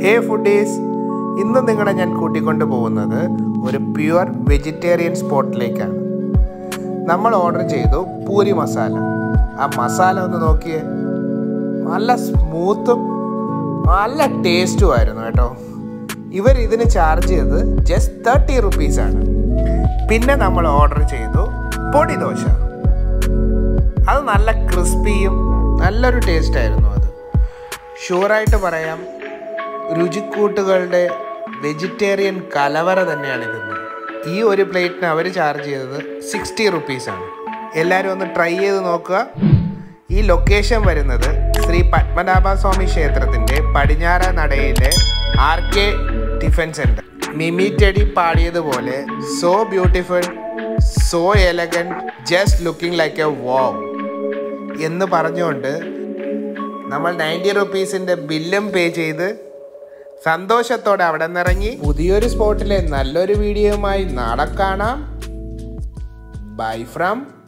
ഹേ foodies ഇന്ന് നിങ്ങളെ ഞാൻ കൂട്ടിക്കൊണ്ട് പോകുന്നത് ഒരു പ്യുവർ വെജിറ്റേറിയൻ സ്പോട്ടിലേക്കാണ് നമ്മൾ ഓർഡർ ചെയ്തു പൂരി മസാല ആ മസാല ഒന്ന് നോക്കിയേ നല്ല സ്മൂത്തും നല്ല ടേസ്റ്റും ആയിരുന്നു കേട്ടോ ഇവർ ഇതിന് ചാർജ് ചെയ്തത് ജസ്റ്റ് തേർട്ടി റുപ്പീസാണ് പിന്നെ നമ്മൾ ഓർഡർ ചെയ്തു പൊടി ദോശ അത് നല്ല ക്രിസ്പിയും നല്ലൊരു ടേസ്റ്റ് ആയിരുന്നു അത് ഷുവറായിട്ട് പറയാം രുചിക്കൂട്ടുകളുടെ വെജിറ്റേറിയൻ കലവറ തന്നെയാണ് ഇതെന്ന് ഈ ഒരു പ്ലേറ്റിന് അവർ ചാർജ് ചെയ്തത് സിക്സ്റ്റി റുപ്പീസാണ് എല്ലാവരും ഒന്ന് ട്രൈ ചെയ്ത് നോക്കുക ഈ ലൊക്കേഷൻ വരുന്നത് ശ്രീ പത്മനാഭ സ്വാമി ക്ഷേത്രത്തിൻ്റെ പടിഞ്ഞാറ നടയിലെ R K tiffin centre Mimi Teddy പാടിയതുപോലെ so beautiful so elegant just looking like a wow എന്ന് പറഞ്ഞുകൊണ്ട് നമ്മൾ നയൻറ്റി റുപ്പീസിൻ്റെ ബില്ലും പേ ചെയ്ത് സന്തോഷത്തോടെ അവിടെ നിന്നിറങ്ങി പുതിയൊരു സ്പോട്ടിലെ നല്ലൊരു വീഡിയോയുമായി നാളെ കാണാം ബൈ ഫ്രം